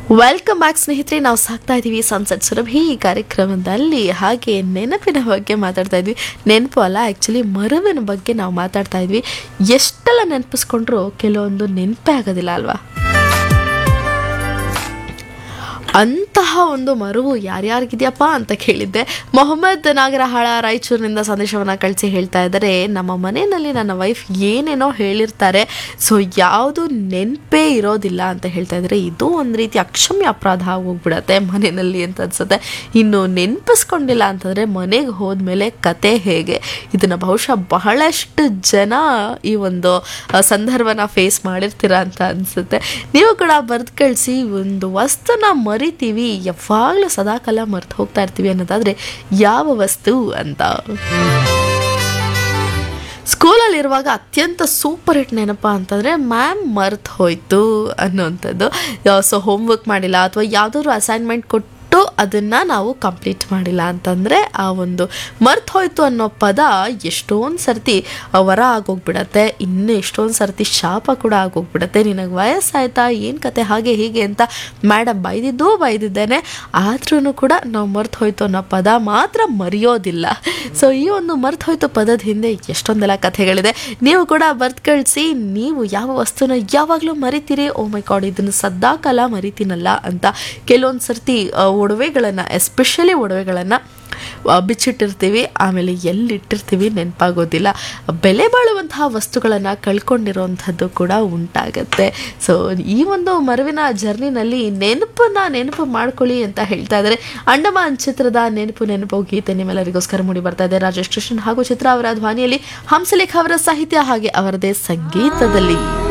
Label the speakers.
Speaker 1: welcome back ಸ್ನೇಹಿತರೆ ನಾವು ಸಾಕ್ತಾ ಇದ್ದೀವಿ ಸನ್ಸೆಟ್ ಸುರಭಿ ಈ ಕಾರ್ಯಕ್ರಮದಲ್ಲಿ ಹಾಗೆ ನೆನಪಿನ ಬಗ್ಗೆ ಮಾತಾಡ್ತಾ ಇದ್ವಿ ನೆನಪು ಅಲ್ಲ ಆ್ಯಕ್ಚುಲಿ ಮರುವಿನ ಬಗ್ಗೆ ನಾವು ಮಾತಾಡ್ತಾ ಇದ್ವಿ ಎಷ್ಟೆಲ್ಲ ನೆನಪಿಸ್ಕೊಂಡ್ರು ಕೆಲವೊಂದು ನೆನಪೇ ಆಗೋದಿಲ್ಲ ಅಲ್ವಾ ಅಂತಹ ಒಂದು ಮರುವು ಯಾರ್ಯಾರಿಗಿದೆಯಪ್ಪ ಅಂತ ಕೇಳಿದ್ದೆ ಮೊಹಮ್ಮದ್ ನಾಗರಹಾಳ ರಾಯಚೂರಿನಿಂದ ಸಂದೇಶವನ್ನು ಕಳಿಸಿ ಹೇಳ್ತಾ ಇದ್ದಾರೆ ನಮ್ಮ ಮನೆಯಲ್ಲಿ ನನ್ನ ವೈಫ್ ಏನೇನೋ ಹೇಳಿರ್ತಾರೆ ಸೊ ಯಾವುದು ನೆನಪೇ ಇರೋದಿಲ್ಲ ಅಂತ ಹೇಳ್ತಾ ಇದ್ದಾರೆ ಇದು ಒಂದು ರೀತಿ ಅಕ್ಷಮ್ಯ ಅಪರಾಧ ಹೋಗ್ಬಿಡತ್ತೆ ಮನೆಯಲ್ಲಿ ಅಂತ ಅನ್ಸುತ್ತೆ ಇನ್ನು ನೆನಪಿಸ್ಕೊಂಡಿಲ್ಲ ಅಂತಂದರೆ ಮನೆಗೆ ಹೋದ್ಮೇಲೆ ಕತೆ ಹೇಗೆ ಇದನ್ನು ಬಹುಶಃ ಬಹಳಷ್ಟು ಜನ ಈ ಒಂದು ಆ, ಸಂದರ್ಭನ ಫೇಸ್ ಮಾಡಿರ್ತೀರ ಅಂತ ಅನಿಸುತ್ತೆ ನೀವು ಕೂಡ ಬರೆದು ಕಳಿಸಿ ಒಂದು ವಸ್ತುನ ಮರಿತೀವಿ ಯಾವಾಗಲೂ ಸದಾಕಾಲ ಮರ್ತು ಹೋಗ್ತಾ ಇರ್ತೀವಿ ಅನ್ನೋದಾದ್ರೆ ಯಾವ ವಸ್ತು ಅಂತ ಸ್ಕೂಲಲ್ಲಿರುವಾಗ ಅತ್ಯಂತ ಸೂಪರ್ ಹಿಟ್ ನೆನಪ ಅಂತಂದರೆ ಮ್ಯಾಮ್ ಮರ್ತು ಹೋಯ್ತು ಅನ್ನೋವಂಥದ್ದು ಸೊ ಹೋಮ್ವರ್ಕ್ ಮಾಡಿಲ್ಲ ಅಥವಾ ಯಾವುದಾದ್ರು ಅಸೈನ್ಮೆಂಟ್ ಕೊಟ್ಟು ಅದನ್ನು ನಾವು ಕಂಪ್ಲೀಟ್ ಮಾಡಿಲ್ಲ ಅಂತಂದರೆ ಆ ಒಂದು ಮರ್ತು ಹೋಯ್ತು ಅನ್ನೋ ಪದ ಎಷ್ಟೊಂದು ಸರ್ತಿ ವರ ಆಗೋಗ್ಬಿಡತ್ತೆ ಇನ್ನು ಎಷ್ಟೊಂದು ಸರ್ತಿ ಶಾಪ ಕೂಡ ಆಗೋಗ್ಬಿಡತ್ತೆ ನಿನಗೆ ವಯಸ್ಸಾಯ್ತಾ ಏನು ಕತೆ ಹಾಗೆ ಹೀಗೆ ಅಂತ ಮೇಡಮ್ ಬೈದಿದ್ದು ಬೈದಿದ್ದೇನೆ ಆದ್ರೂ ಕೂಡ ನಾವು ಮರ್ತು ಹೋಯ್ತು ಅನ್ನೋ ಪದ ಮಾತ್ರ ಮರೆಯೋದಿಲ್ಲ ಸೊ ಈ ಒಂದು ಮರ್ತು ಹೋಯ್ತು ಪದದ ಹಿಂದೆ ಎಷ್ಟೊಂದೆಲ್ಲ ಕಥೆಗಳಿದೆ ನೀವು ಕೂಡ ಬರ್ತ್ ಕಳಿಸಿ ನೀವು ಯಾವ ವಸ್ತುನ ಯಾವಾಗಲೂ ಮರಿತೀರಿ ಓ ಮೈ ಗಾಡ್ ಇದನ್ನು ಸದ್ದಾಕಾಲ ಮರಿತೀನಲ್ಲ ಅಂತ ಕೆಲವೊಂದು ಸರ್ತಿ ಆ, ಒಡವೆಗಳನ್ನು ಎಸ್ಪೆಷಲಿ ಒಡವೆಗಳನ್ನು ಬಿಚ್ಚಿಟ್ಟಿರ್ತೀವಿ ಆಮೇಲೆ ಎಲ್ಲಿಟ್ಟಿರ್ತೀವಿ ನೆನಪಾಗೋದಿಲ್ಲ ಬೆಲೆ ಬಾಳುವಂತಹ ವಸ್ತುಗಳನ್ನು ಕಳ್ಕೊಂಡಿರೋವಂಥದ್ದು ಕೂಡ ಉಂಟಾಗತ್ತೆ ಸೊ ಈ ಒಂದು ಮರುವಿನ ಜರ್ನಿನಲ್ಲಿ ನೆನಪನ್ನ ನೆನಪು ಮಾಡ್ಕೊಳ್ಳಿ ಅಂತ ಹೇಳ್ತಾ ಇದ್ದಾರೆ ಅಂಡಮಾನ್ ಚಿತ್ರದ ನೆನಪು ನೆನಪು ಗೀತೆ ನಿಮ್ಮೆಲ್ಲರಿಗೋಸ್ಕರ ಮೂಡಿ ಬರ್ತಾ ಇದೆ ರಾಜೇಶ್ ಕೃಷ್ಣನ್ ಹಾಗೂ ಚಿತ್ರ ಅವರ ಧ್ವನಿಯಲ್ಲಿ ಹಂಸಲೇಖ ಅವರ ಸಾಹಿತ್ಯ ಹಾಗೆ ಅವರದೇ ಸಂಗೀತದಲ್ಲಿ